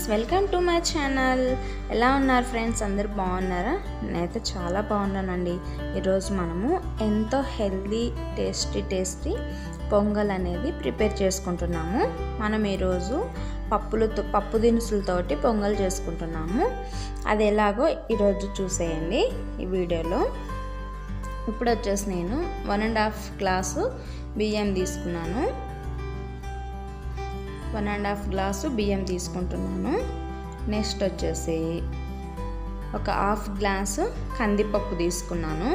welcome to my channel ఎలా ఉన్నారు friends అందరు బాగున్నారా నేనైతే చాలా బాగున్నానండి ఈరోజు మనము ఎంతో హెల్దీ టేస్టీ టేస్టీ పొంగల్ అనేది ప్రిపేర్ చేసుకుంటున్నాము మనం ఈరోజు పప్పులతో పప్పు దినుసులతోటి పొంగల్ చేసుకుంటున్నాము అది ఎలాగో ఈరోజు చూసేయండి ఈ వీడియోలో ఇప్పుడు వచ్చేసి నేను వన్ అండ్ హాఫ్ గ్లాసు బియ్యం తీసుకున్నాను వన్ అండ్ హాఫ్ గ్లాసు బియ్యం తీసుకుంటున్నాను నెక్స్ట్ వచ్చేసి ఒక హాఫ్ గ్లాసు కందిపప్పు తీసుకున్నాను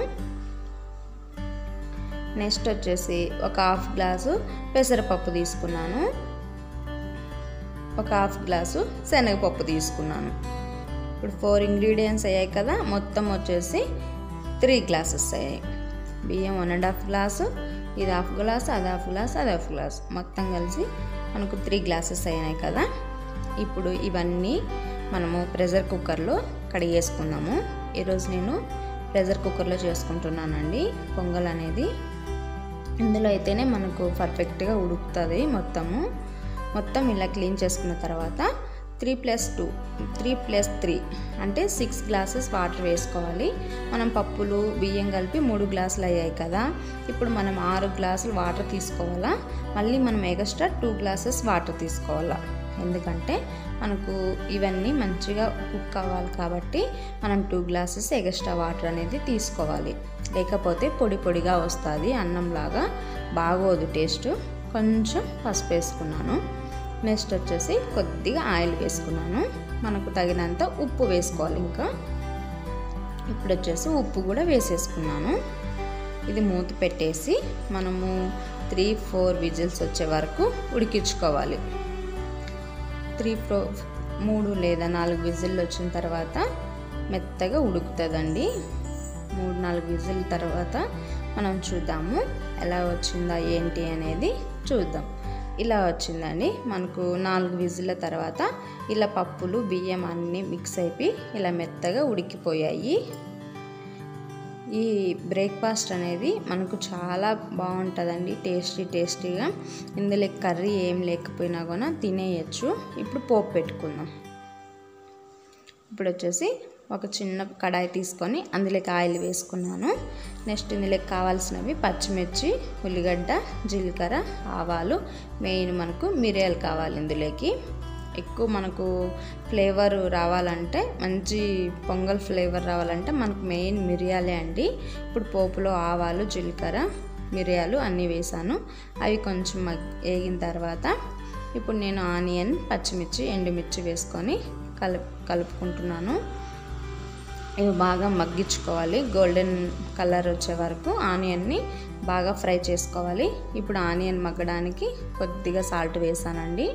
నెక్స్ట్ వచ్చేసి ఒక హాఫ్ గ్లాసు పెసరపప్పు తీసుకున్నాను ఒక హాఫ్ గ్లాసు శనగపప్పు తీసుకున్నాను ఇప్పుడు ఫోర్ ఇంగ్రీడియంట్స్ అయ్యాయి కదా మొత్తం వచ్చేసి త్రీ గ్లాసెస్ అయ్యాయి బియ్యం వన్ అండ్ హాఫ్ గ్లాసు ఇది హాఫ్ గ్లాస్ అది హాఫ్ గ్లాస్ అది హాఫ్ గ్లాస్ మొత్తం కలిసి మనకు త్రీ గ్లాసెస్ అయినాయి కదా ఇప్పుడు ఇవన్నీ మనము ప్రెషర్ కుక్కర్లో కడిగేసుకుందాము ఈరోజు నేను ప్రెషర్ కుక్కర్లో చేసుకుంటున్నానండి పొంగల్ అనేది ఇందులో అయితేనే మనకు పర్ఫెక్ట్గా ఉడుకుతుంది మొత్తము మొత్తం ఇలా క్లీన్ చేసుకున్న తర్వాత three plus two three plus three అంటే సిక్స్ గ్లాసెస్ వాటర్ వేసుకోవాలి మనం పప్పులు బియ్యం కలిపి మూడు గ్లాసులు అయ్యాయి కదా ఇప్పుడు మనం ఆరు గ్లాసులు వాటర్ తీసుకోవాలా మళ్ళీ మనం ఎక్స్ట్రా టూ గ్లాసెస్ వాటర్ తీసుకోవాలా ఎందుకంటే మనకు ఇవన్నీ మంచిగా కుక్ అవ్వాలి కాబట్టి మనం టూ గ్లాసెస్ ఎక్స్ట్రా వాటర్ అనేది తీసుకోవాలి లేకపోతే పొడి పొడిగా వస్తుంది అన్నంలాగా బాగోదు టేస్ట్ కొంచెం పసుపు వేసుకున్నాను నెక్స్ట్ వచ్చేసి కొద్దిగా ఆయిల్ వేసుకున్నాను మనకు తగినంత ఉప్పు వేసుకోవాలి ఇంకా ఇప్పుడు వచ్చేసి ఉప్పు కూడా వేసేసుకున్నాను ఇది మూత పెట్టేసి మనము త్రీ ఫోర్ విజిల్స్ వచ్చే వరకు ఉడికించుకోవాలి త్రీ ఫో మూడు లేదా నాలుగు విజిల్లు వచ్చిన తర్వాత మెత్తగా ఉడుకుతుందండి మూడు నాలుగు విజిల్ తర్వాత మనం చూద్దాము ఎలా వచ్చిందా ఏంటి అనేది చూద్దాం ఇలా వచ్చిందండి మనకు నాలుగు విజిల్ల తర్వాత ఇలా పప్పులు బియ్యం అన్నీ మిక్స్ అయిపోయి ఇలా మెత్తగా ఉడికిపోయాయి ఈ బ్రేక్ఫాస్ట్ అనేది మనకు చాలా బాగుంటుందండి టేస్టీ టేస్టీగా ఇందులో కర్రీ ఏం లేకపోయినా కూడా తినేయచ్చు ఇప్పుడు పోపు పెట్టుకుందాం ఇప్పుడు వచ్చేసి ఒక చిన్న కడాయి తీసుకొని అందులోకి ఆయిల్ వేసుకున్నాను నెక్స్ట్ ఇందులోకి కావాల్సినవి పచ్చిమిర్చి ఉల్లిగడ్డ జీలకర్ర ఆవాలు మెయిన్ మనకు మిరియాలు కావాలి ఇందులోకి ఎక్కువ మనకు ఫ్లేవర్ రావాలంటే మంచి పొంగల్ ఫ్లేవర్ రావాలంటే మనకు మెయిన్ మిరియాలే అండి ఇప్పుడు పోపులో ఆవాలు జీలకర్ర మిరియాలు అన్నీ వేసాను అవి కొంచెం వేగిన తర్వాత ఇప్పుడు నేను ఆనియన్ పచ్చిమిర్చి ఎండుమిర్చి వేసుకొని కలుపు కలుపుకుంటున్నాను ఇవి బాగా మగ్గించుకోవాలి గోల్డెన్ కలర్ వచ్చే వరకు ఆనియన్ని బాగా ఫ్రై చేసుకోవాలి ఇప్పుడు ఆనియన్ మగ్గడానికి కొద్దిగా సాల్ట్ వేసానండి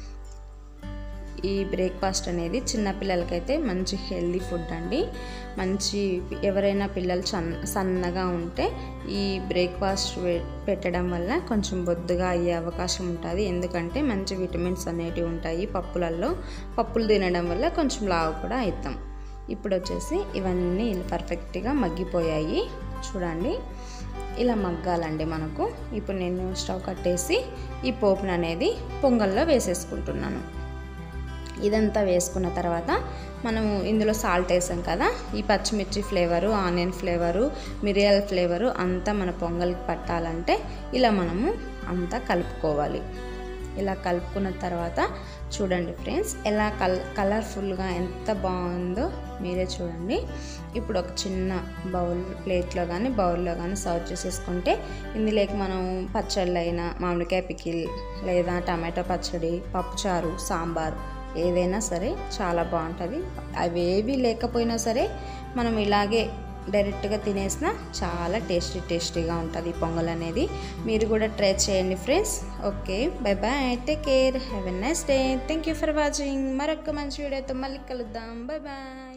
ఈ బ్రేక్ఫాస్ట్ అనేది చిన్నపిల్లలకైతే మంచి హెల్దీ ఫుడ్ అండి మంచి ఎవరైనా పిల్లలు సన్న సన్నగా ఉంటే ఈ బ్రేక్ఫాస్ట్ పెట్టడం వల్ల కొంచెం బొద్దుగా అయ్యే అవకాశం ఉంటుంది ఎందుకంటే మంచి విటమిన్స్ అనేటివి ఉంటాయి పప్పులలో పప్పులు తినడం వల్ల కొంచెం లావు కూడా అవుతాం ఇప్పుడు వచ్చేసి ఇవన్నీ ఇలా పర్ఫెక్ట్గా మగ్గిపోయాయి చూడండి ఇలా మగ్గాలండి మనకు ఇప్పుడు నేను స్టవ్ కట్టేసి ఈ పోపును అనేది పొంగల్లో వేసేసుకుంటున్నాను ఇదంతా వేసుకున్న తర్వాత మనము ఇందులో సాల్ట్ వేసాం కదా ఈ పచ్చిమిర్చి ఫ్లేవరు ఆనియన్ ఫ్లేవరు మిరియాల ఫ్లేవరు అంతా మన పొంగల్కి పట్టాలంటే ఇలా మనము అంతా కలుపుకోవాలి ఇలా కలుపుకున్న తర్వాత చూడండి ఫ్రెండ్స్ ఎలా కల్ కలర్ఫుల్గా ఎంత బాగుందో మీరే చూడండి ఇప్పుడు ఒక చిన్న బౌల్ ప్లేట్లో కానీ బౌల్లో కానీ సర్వ్ చేసేసుకుంటే ఇందులోకి మనం పచ్చళ్ళు అయినా మామిడికాయ పికిల్ లేదా టమాటో పచ్చడి పప్పుచారు సాంబార్ ఏదైనా సరే చాలా బాగుంటుంది అవి ఏవి లేకపోయినా సరే మనం ఇలాగే డైరెక్ట్గా తినేసిన చాలా టేస్టీ టేస్టీగా ఉంటుంది పొంగల్ అనేది మీరు కూడా ట్రై చేయండి friends okay bye bye take care have a nice day thank you for watching మరొక మంచి వీడియోతో మళ్ళీ కలుద్దాం బాయ్ బాయ్